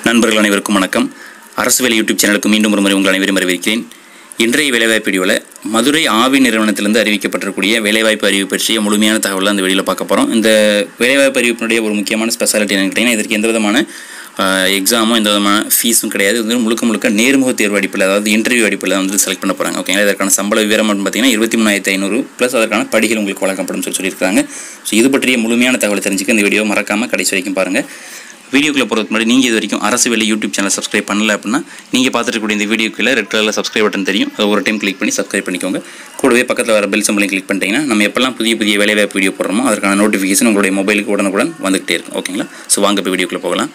நண்பர்கள் அனைவருக்கும் வணக்கம் அரசு வேலை யூடியூப் சேனலுக்கு மீண்டும் ஒரு முறை உங்கள் அனைவரும் வரவேற்கிறேன் இன்றைய வேலைவாய்ப்பு வீடியோவில் மதுரை ஆவி நிறுவனத்திலிருந்து அறிவிக்கப்பட்டிருக்கக்கூடிய வேலைவாய்ப்பு அறிவு பற்றிய முழுமையான தகவலை அந்த வீடியோவில் பார்க்க போகிறோம் இந்த வேலைவாய்ப்பு அறிவிப்பினுடைய ஒரு முக்கியமான ஸ்பெஷாலிட்டி என்னன்னு கேட்டிங்கன்னா இதற்கு எந்த விதமான எக்ஸாமோ எந்த விதமான ஃபீஸும் கிடையாது இது வந்து முழுக்க முழுக்க நேர்முக தேர்வு அடிப்பில் அதாவது இன்டர்வியூ அடிப்பில் வந்து செலக்ட் பண்ண போகிறாங்க ஓகேங்களா இதற்கான சம்பள விவரம் அப்படின்னு பார்த்தீங்கன்னா இருபத்தி மூணாயிரத்தி ஐநூறு ப்ளஸ் அதற்கான படிகள் உங்களுக்கு வழங்கப்படும் சொல்லி சொல்லியிருக்காங்க ஸோ இது பற்றிய முழுமையான தகவலை தெரிஞ்சுக்க இந்த வீடியோ மறக்காமல் கடைசி வரைக்கும் பாருங்கள் வீடியோக்குள்ள போகிறதுக்கு முன்னாடி நீங்கள் இது வரைக்கும் அரசு வேலை யூடியூப் சேனல் சப்ஸ்கிரைப் பண்ணல அப்படின்னா நீங்கள் பார்த்துட்டு இருக்கக்கூடிய இந்த வீடியோக்குள்ள ரெட் கலரில் சப்ஸ்கிரைப் பட்டன் தெரியும் அதை ஒரு டைம் கிளிக் பண்ணி சப்ஸ்கிரைப் பண்ணிக்கோங்க கூடவே பக்கத்தில் வர பெல் சிம்பிளையும் கிளிக் பண்ணிட்டீங்கன்னா நம்ம எப்பெல்லாம் புதிய புதிய வேலைவாய்ப்பு வீடியோ போடுறோமோ அதற்கான நோட்டிஃபிகேஷன் உங்களுடைய மொபைலுக்கு உடனுக்குடன் வந்துகிட்டே இருக்கும் ஓகேங்களா ஸோ வாங்க இப்போ வீடியோக்குள்ளே போகலாம்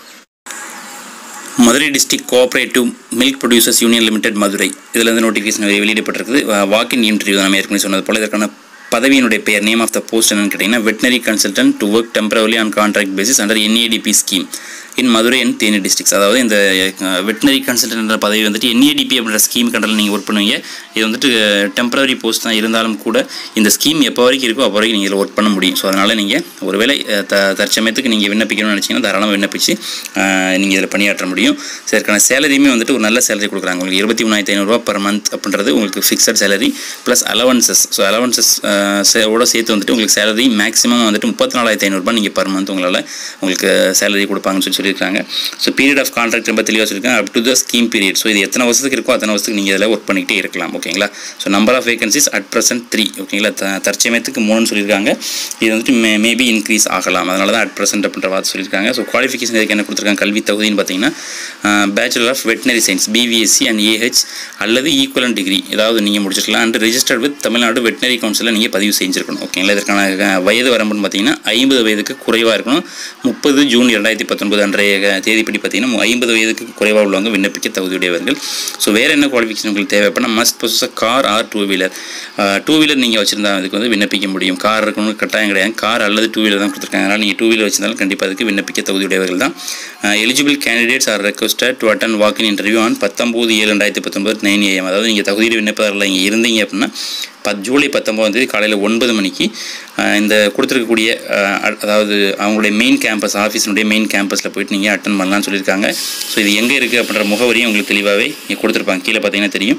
Madurai district cooperative milk producers union limited Madurai இதில் வந்து நோட்டிஃபிகேஷன் வெளியிடப்பட்டிருக்குது வாக்கின் இன்டர்வியூ நம்ம ஏற்கனவே சொன்னது போல் இதற்கான பதவியினுடைய பெயர் நேம் ஆஃப் த போஸ்ட் என்னன்னு கேட்டிங்கன்னா veterinary consultant to work temporary on contract basis under NADP scheme in Madurai and Theni districts அதாவது இந்த வெட்டினரி கன்சல்டன்ட் என்ற பதவி வந்துட்டு என்ஏடிபி அப்படின்ற ஸ்கீம் கண்டரில் நீங்கள் ஒர்க் பண்ணுவீங்க இது வந்துட்டு டெம்பரரி போஸ்ட் தான் இருந்தாலும் கூட இந்த ஸ்கீம் எப்போ வரைக்கும் இருக்கோ அப்போ வரைக்கும் நீங்கள் ஒர்க் பண்ண முடியும் ஸோ அதனால் நீங்கள் ஒருவேளை அஹ், த தற்சமயத்துக்கு நீங்கள் விண்ணப்பிக்கணும்னு நினச்சிங்கன்னா தாராளமாக விண்ணப்பிச்சு நீங்கள் இதில் பணியாற்ற முடியும் ஸோ இதற்கான சேலரியுமே வந்துட்டு ஒரு நல்ல சேலரி கொடுக்குறாங்க உங்களுக்கு இருபத்தி மூணாயிரத்தி ஐநூறுரூவா பர் மந்த் அப்படின்றது உங்களுக்கு fixed salary plus allowances so allowances ஓட சேர்த்து வந்துட்டு உங்களுக்கு சேலரி மேக்ஸிமம் வந்துட்டு முப்பத்தி நாலாயிரத்தி ஐநூறுரூபா நீங்கள் பர் மந்த் உங்களால் உங்களுக்கு சேலரி கொடுப்பாங்கன்னு சொல்லி சொல்லியிருக்காங்க ஸோ பீரியட் ஆஃப் கான்ட்ராக்ட் ரொம்ப தெளிவாக சொல்லியிருக்காங்க up to the scheme period so இது எத்தனை வருஷத்துக்கு இருக்கோ அத்தனை வருஷத்துக்கு நீங்கள் இதில் ஒர்க் பண்ணிக்கிட்டே இருக்கலாம் ஓகேங்களா so number of vacancies at present three ஓகேங்களா த தற்சமயத்துக்கு மூணுன்னு சொல்லியிருக்காங்க இது வந்துட்டு மே மேபி இன்க்ரீஸ் ஆகலாம் அதனால தான் அட் ப்ரெசென்ட் அப்படின்ற வார்த்தை சொல்லியிருக்காங்க ஸோ குவாலிஃபிகேஷன் இதுக்கு என்ன கொடுத்துருக்காங்க கல்வி தகுதின்னு பார்த்தீங்கன்னா bachelor of veterinary science BVSc and AH அல்லது ஈக்குவலன் டிகிரி ஏதாவது நீங்கள் முடிச்சிருக்கலாம் and registered with Tamil Nadu veterinary கவுன்சிலில் நீங்கள் பதிவு செஞ்சுருக்கணும் ஓகேங்களா இதற்கான அஹ், வயது வரம்புன்னு பார்த்தீங்கன்னா ஐம்பது வயதுக்கு குறைவாக இருக்கணும் முப்பது ஜூன் இரண்டாயிரத்தி பத்தொன்பது அன்றைய தேதிப்படி பார்த்தீங்கன்னா ஐம்பது வயதுக்கு குறைவாக உள்ளவங்க விண்ணப்பிக்க தகுதியுடையவர்கள் ஸோ வேறு என்ன குவாலிஃபிகேஷன் உங்களுக்கு தேவை அப்படின்னா must possess car or two wheeler two wheeler நீங்கள் வச்சிருந்தா அதுக்கு வந்து விண்ணப்பிக்க முடியும் கார் இருக்கணும் கட்டாயம் கிடையாது கார் அல்லது டூ வீலர் தான் கொடுத்துருக்காங்க அதனால் நீங்கள் டூ வீலர் வச்சிருந்தாலும் கண்டிப்பாக அதுக்கு விண்ணப்பிக்க தகுதியுடையவர்கள் தான் eligible candidates are requested to attend walk in interview on பத்தொம்போது ஏழு ரெண்டாயிரத்தி பத்தொன்பது நைன் ஏஎம் அதாவது நீங்கள் தகுதியுடைய விண்ணப்பதாரில் இங்கே இருந்தீங்க அப்படின்னா பத் ஜூலை பத்தொம்போதாம் தேதி காலையில் ஒன்பது மணிக்கு அஹ், இந்த கொடுத்துருக்கக்கூடிய அஹ், அ- அதாவது அவங்களுடைய மெயின் கேம்பஸ் ஆஃபீஸினுடைய மெயின் கேம்பஸில் போயிட்டு நீங்கள் அட்டன் பண்ணலாம்னு சொல்லியிருக்காங்க ஸோ இது எங்கே இருக்குது அப்படின்ற முகவரியும் உங்களுக்கு தெளிவாகவே இங்கே கொடுத்துருப்பாங்க கீழே பார்த்தீங்கன்னா தெரியும்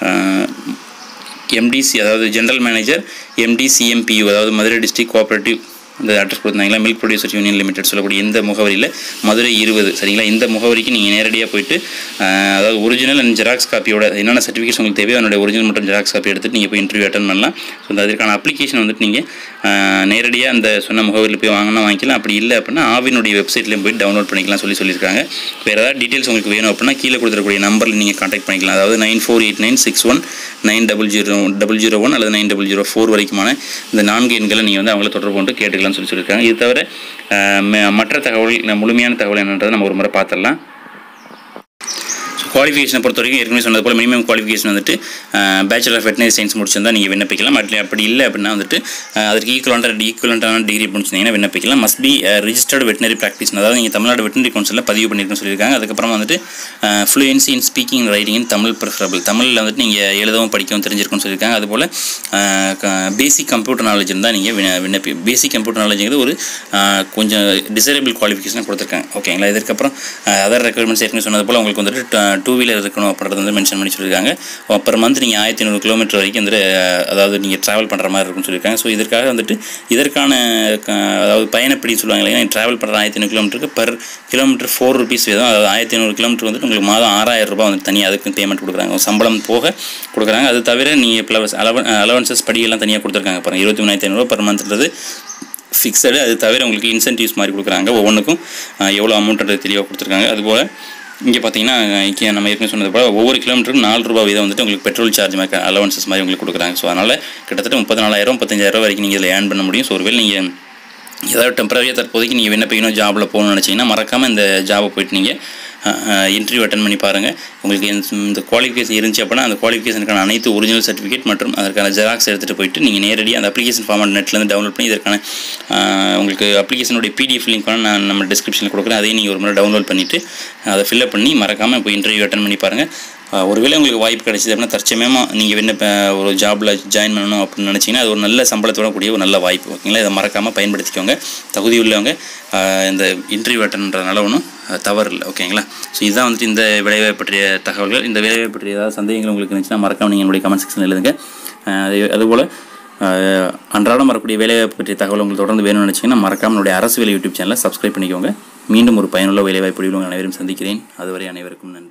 எம்டிசி அதாவது ஜென்ரல் மேனேஜர் எம்டிசிஎம்பியூ அதாவது மதுரை டிஸ்ட்ரிக்ட் கோஆப்ரேட்டிவ் இந்த அட்ரஸ் கொடுத்தாங்களா மில்க் ப்ரொடியூசர்ஸ் யூனியன் லிமிடெட் சொல்லக்கூடிய இந்த முகவரியில் மதுரை இருபது சரிங்களா இந்த முகவரிக்கு நீங்கள் நேரடியாக போயிட்டு ஆஹ், அதாவது ஒரிஜினல் அண்ட் ஜெராக்ஸ் காப்பியோட என்னென்ன சர்டிஃபிகேட்ஸ் உங்களுக்கு தேவையோ அதனுடைய ஒரிஜினல் மற்றும் ஜெராக்ஸ் காப்பி எடுத்துட்டு நீங்கள் போய் இன்டர்வியூ அட்டன் பண்ணலாம் ஸோ அதற்கான அப்ளிகேஷன் வந்துட்டு நீங்கள் நேரடியாக அந்த சொன்ன முகவரியில் போய் வாங்கினா வாங்கிக்கலாம் அப்படி இல்லை அப்படின்னா ஆவினுடைய வெப்சைட்லேயும் போய் டவுன்லோட் பண்ணிக்கலாம் சொல்லி சொல்லியிருக்காங்க வேறு ஏதாவது டீட்டெயில்ஸ் உங்களுக்கு வேணும் அப்படின்னா கீழே கொடுத்துருக்கூடிய நம்பரில் நீங்கள் காண்டாக்ட் பண்ணிக்கலாம் அதாவது nine four eight nine six one nine double zero double zero one அல்லது நைன் டபுள் ஜீரோ ஃபோர் வரைக்குமான இந்த நான்கு எண்களை நீங்கள் வந்து அவங்கள தொடர்பு கொண்டு கேட்டுக்கலாம்னு சொல்லி சொல்லியிருக்காங்க இது தவிர அஹ், ம- மற்ற தகவல் முழுமையான தகவல் என்னன்றதை நம்ம ஒரு முறை பார்த்துடலாம் குவாலிஃபிகேஷனை பொறுத்த வரைக்கும் ஏற்கனவே சொன்னது போல் மினிமம் குவாலிஃபிகேஷன் வந்துட்டு பேச்சுலர் ஆஃப் வெட்டினரி சயின்ஸ் முடிச்சிருந்தா நீங்கள் விண்ணப்பிக்கலாம் அப்படி அப்படி இல்லை அப்படின்னா வந்துட்டு அஹ், அதற்கு ஈக்குவலண்டாக ஈக்குவலண்டான டிகிரி முடிச்சிருந்தீங்கன்னா விண்ணப்பிக்கலாம் must be registered veterinary practice அதாவது நீங்கள் தமிழ்நாடு வெட்டினரி கவுன்சிலில் பதிவு பண்ணியிருக்கேன்னு சொல்லியிருக்காங்க அதுக்கப்புறம் வந்துட்டு fluency in speaking writing in Tamil preferable தமிழில் வந்துட்டு நீங்கள் எழுதவும் படிக்கவும் தெரிஞ்சிருக்கும்னு சொல்லியிருக்காங்க அதுபோல் பேசிக் கம்ப்யூட்டர் நாலேஜ் இருந்தால் நீங்கள் விண்ண விண்ணப்பி பேசிக் கம்ப்யூட்டர் நாலேஜுங்கிறது ஒரு அஹ், கொஞ்சம் டிசரபிள் குவாலிஃபிகேஷன் கொடுத்துருக்காங்க ஓகேங்களா இதுக்கப்புறம் அதர் ரெக்குவயர்மெண்ட்ஸ் ஏற்கனவே சொன்னது போல் உங்களுக்கு வந்துட்டு டூ வீலர் இருக்கணும் அப்படின்றது வந்து மென்ஷன் பண்ணி சொல்லியிருக்காங்க பர் மந்த் நீங்கள் ஆயிரத்தி ஐநூறு கிலோமீட்டர் வரைக்கும் வந்து அஹ், அதாவது நீங்கள் ட்ராவல் பண்ணுற மாதிரி இருக்கும்னு சொல்லியிருக்காங்க ஸோ இதற்காக வந்துட்டு இதற்கான க- அதாவது பயணப்படி சொல்லுவாங்க இல்லையா நீங்கள் ட்ராவல் பண்ணுற ஆயிரத்தி ஐநூறு கிலோமீட்டருக்கு பர் கிலோமீட்டர் ஃபோர் ருபீஸ் வேணும் அதாவது ஆயிரத்தி ஐநூறு கிலோமீட்டர் வந்துட்டு உங்களுக்கு மாதம் ஆறாயிரம் ரூபாய் வந்து தனியாக அதுக்கு பேமெண்ட் கொடுக்குறாங்க சம்பளம் போக கொடுக்குறாங்க அது தவிர நீங்கள் ப்ளஸ் அலவன் அலவன்சஸ் படியெல்லாம் தனியாக கொடுத்துருக்காங்க பாருங்கள் இருபத்தி மூணாயிரத்தி ஐநூறுரூவா பர் மந்த்ன்றது ஃபிக்ஸடு அது தவிர உங்களுக்கு இன்சென்டிவ்ஸ் மாதிரி கொடுக்குறாங்க ஒவ்வொன்றுக்கும் அஹ், எவ்வளோ அமௌண்ட்ன்றது தெளிவாக கொடுத்துருக்காங்க அதுபோல் இங்கே பார்த்தீங்கன்னா இங்கே நம்ம ஏற்கனவே சொன்னது போல் ஒவ்வொரு கிலோமீட்டருக்கு நாலு ரூபா வீதம் வந்துட்டு உங்களுக்கு பெட்ரோல் சார்ஜ் மாதிரி அலவன்சஸ் மாதிரி உங்களுக்கு கொடுக்குறாங்க ஸோ அதனால் கிட்டத்தட்ட முப்பத்தி நாலாயிரம் முப்பத்தஞ்சாயிரம் வரைக்கும் நீங்கள் இதில் ஏர்ன் பண்ண முடியும் ஸோ ஒருவேளை நீங்கள் ஏதாவது டெம்பரரியாக தற்போதைக்கு நீங்கள் விண்ணப்பிக்கணும் ஜாபில் போகணும்னு நினச்சிங்கன்னா மறக்காமல் இந்த ஜாபை போயிட்டு நீங்கள் இன்டர்வியூ அட்டன் பண்ணி பாருங்கள் உங்களுக்கு இந்த- இந்த குவாலிஃபிகேஷன் இருந்துச்சு அப்படின்னா அந்த குவாலிஃபிகேஷனுக்கான அனைத்து ஒரிஜினல் சர்டிஃபிகேட் மற்றும் அதற்கான ஜெராக்ஸ் எடுத்துகிட்டு போயிட்டு நீங்கள் நேரடியாக அந்த அப்ளிகேஷன் ஃபார்ம் நெட்லேருந்து டவுன்லோட் பண்ணி இதற்கான ஆஹ், உங்களுக்கு அப்ளிகேஷனுடைய பிடிஎஃப் லிங்க் வேணால் நான் நம்ம டிஸ்கிரிப்ஷனில் கொடுக்குறேன் அதையும் நீங்கள் ஒரு முறை டவுன்லோட் பண்ணிவிட்டு அதை ஃபில்அப் பண்ணி மறக்காமல் இப்போ இன்டர்வியூ அட்டன் பண்ணி பாருங்கள் அஹ், ஒருவேளை உங்களுக்கு வாய்ப்பு கிடைச்சது அப்படின்னா தற்சமயமாக நீங்கள் என்ன இப்போ ஒரு ஜாபில் ஜாயின் பண்ணணும் அப்படின்னு நினச்சிங்கன்னா அது ஒரு நல்ல சம்பளத்தோட கூடிய ஒரு நல்ல வாய்ப்பு ஓகேங்களா இதை மறக்காமல் பயன்படுத்திக்கோங்க தகுதி உள்ளவங்க அஹ், இந்த இன்டர்வியூ அட்டன்றதுனால ஒன்றும் தவறு இல்லை ஓகேங்களா ஸோ இதுதான் வந்துட்டு இந்த வேலைவாய்ப்பு பற்றிய தகவல்கள் இந்த வேலைவாய்ப்பு பற்றிய ஏதாவது சந்தேகங்கள் உங்களுக்கு இருந்துச்சுன்னா மறக்காமல் நீங்கள் என்னுடைய கமெண்ட் செக்ஷனில் எழுதுங்க அஹ், அது அதுபோல் அஹ், அன்றாடம் வரக்கூடிய வேலைவாய்ப்பு பற்றிய தகவல் உங்களுக்கு தொடர்ந்து வேணும்னு நினச்சிங்கன்னா மறக்காம நம்மளுடைய அரசு வேலை யூடியூப் சேனலை சப்ஸ்கிரைப் பண்ணிக்கோங்க மீண்டும் ஒரு பயனுள்ள வேலைவாய்ப்பு உங்கள் அனைவரும் சந்திக்கிறேன் அதுவரை அனைவருக்கும் நன்றி